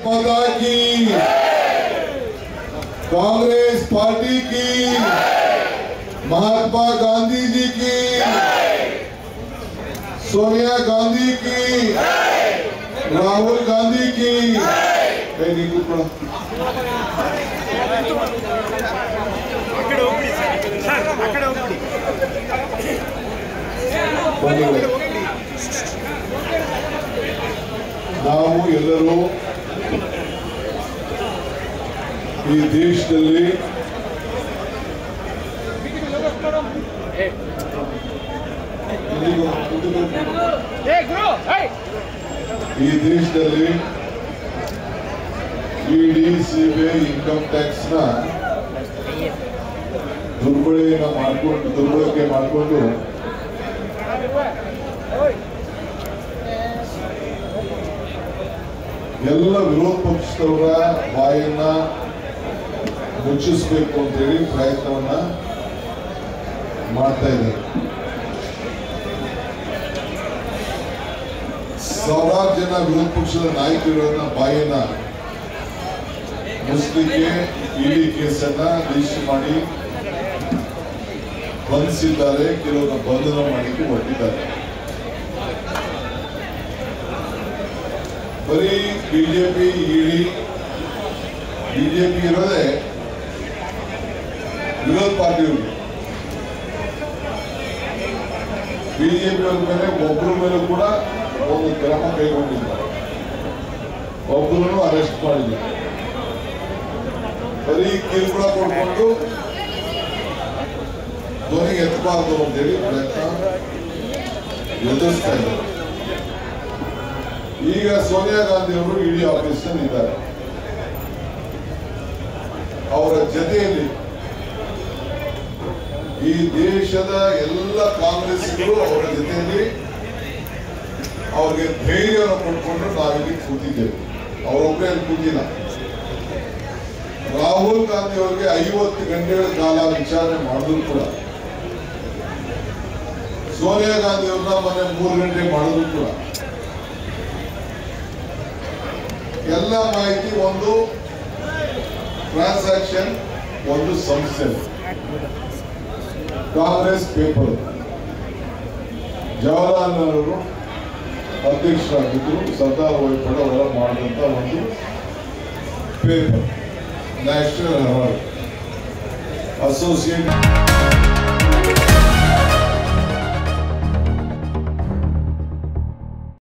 माता की कांग्रेस पार्टी की महात्मा गांधी जी की सोनिया गांधी की राहुल गांधी की कहीं नहीं कुछ पड़ा అక్కడ ఒప్పి సార్ అక్కడ ఒప్పి ಬಂಧುಗಳೇ, ನಾವು ಎಲ್ಲರೂ ಈ ದೇಶದಲ್ಲಿ ಈ ದೇಶದಲ್ಲಿ ಇಡಿ ಸಿಬಿಐ ಇನ್ಕಮ್ ಟ್ಯಾಕ್ಸ್ ನ ದುರ್ಬಳಕೆನ ಮಾಡಿಕೊಂಡು ದುರ್ಬಳಕೆ ಮಾಡಿಕೊಂಡು ಎಲ್ಲ ವಿರೋಧ ಪಕ್ಷದವರ ಬಾಯನ್ನ ಮುಚ್ಚಿಸ್ಬೇಕು ಅಂತೇಳಿ ಪ್ರಯತ್ನವನ್ನ ಮಾಡ್ತಾ ಇದ್ದಾರೆ ಸಾವಿರಾರು ಜನ ವಿರೋಧ ಪಕ್ಷದ ನಾಯಕರನ್ನ ಬಾಯನ್ನ ಮುಸ್ಲಿಕ್ಕೆ ಇಡೀ ಕೇಸನ್ನ ರಿಜಿಸ್ಟರ್ ಮಾಡಿ ಬಂಧಿಸಿದ್ದಾರೆ ಕೆಲವನ್ನ ಬಂಧನ ಮಾಡಲಿಕ್ಕೆ ಹೊರಟಿದ್ದಾರೆ ಬರೀ ಬಿಜೆಪಿ ಇಡಿ ಬಿಜೆಪಿ ಇರೋದೇ ವಿರೋಧ ಪಾರ್ಟಿಯವ್ರಿಗೆ ಬಿಜೆಪಿ ಅವ್ರ ಮೇಲೆ ಒಬ್ಬರ ಮೇಲೂ ಕೂಡ ಒಂದು ಕ್ರಮ ಕೈಗೊಂಡಿಲ್ಲ ಒಬ್ಬರನ್ನು ಅರೆಸ್ಟ್ ಮಾಡಿಲ್ಲ ಬರೀ ಕಿರುಕುಳ ಕೊಡ್ಕೊಂಡು ಧ್ವನಿಗೆ ಎತ್ತಬಾರ್ದು ಅಂತೇಳಿ ಪ್ರಯತ್ನ ಎದುರಿಸ್ತಾ ಇದ್ದಾರೆ ಈಗ ಸೋನಿಯಾ ಗಾಂಧಿ ಅವರು ಇಡೀ ಆಫೀಸ್ ಇದ್ದಾರೆ ಅವರ ಜೊತೆಯಲ್ಲಿ ಈ ದೇಶದ ಎಲ್ಲ ಕಾಂಗ್ರೆಸ್ಗಳು ಅವರ ಜೊತೆಯಲ್ಲಿ ಅವ್ರಿಗೆ ಧೈರ್ಯವನ್ನು ಕೊಟ್ಕೊಂಡು ನಾವಿಲ್ಲಿ ಕೂತಿದ್ದೇವೆ ಅವರೊಬ್ಬರೇ ಅಲ್ಲಿ ಕೂತಿಲ್ಲ ರಾಹುಲ್ ಗಾಂಧಿ ಅವರಿಗೆ ಐವತ್ತು ಗಂಟೆಗಳ ಕಾಲ ವಿಚಾರಣೆ ಮಾಡಿದ್ರು ಕೂಡ ಸೋನಿಯಾ ಗಾಂಧಿ ಅವ್ರನ್ನ ಮೊನ್ನೆ ಮೂರು ಗಂಟೆ ಮಾಡಿದ್ರು ಕೂಡ ಎಲ್ಲ ಮಾಹಿತಿ ಒಂದು ಟ್ರಾನ್ಸಾಕ್ಷನ್ ಒಂದು ಸಂಸ್ಥೆ ಕಾಂಗ್ರೆಸ್ ಪೇಪರ್ ಜವಾಹರ್ಲಾಲ್ ನೆಹರು ಅಧ್ಯಕ್ಷರಾಗಿದ್ದರು ಸರ್ದಾರ್ ವೈಪಡ್ ಅವರ ಮಾಡಿದಂಥ ಒಂದು ಪೇಪರ್ ನ್ಯಾಷನಲ್ ಹೆರಾಲ್ಡ್ ಅಸೋಸಿಯೇಟ್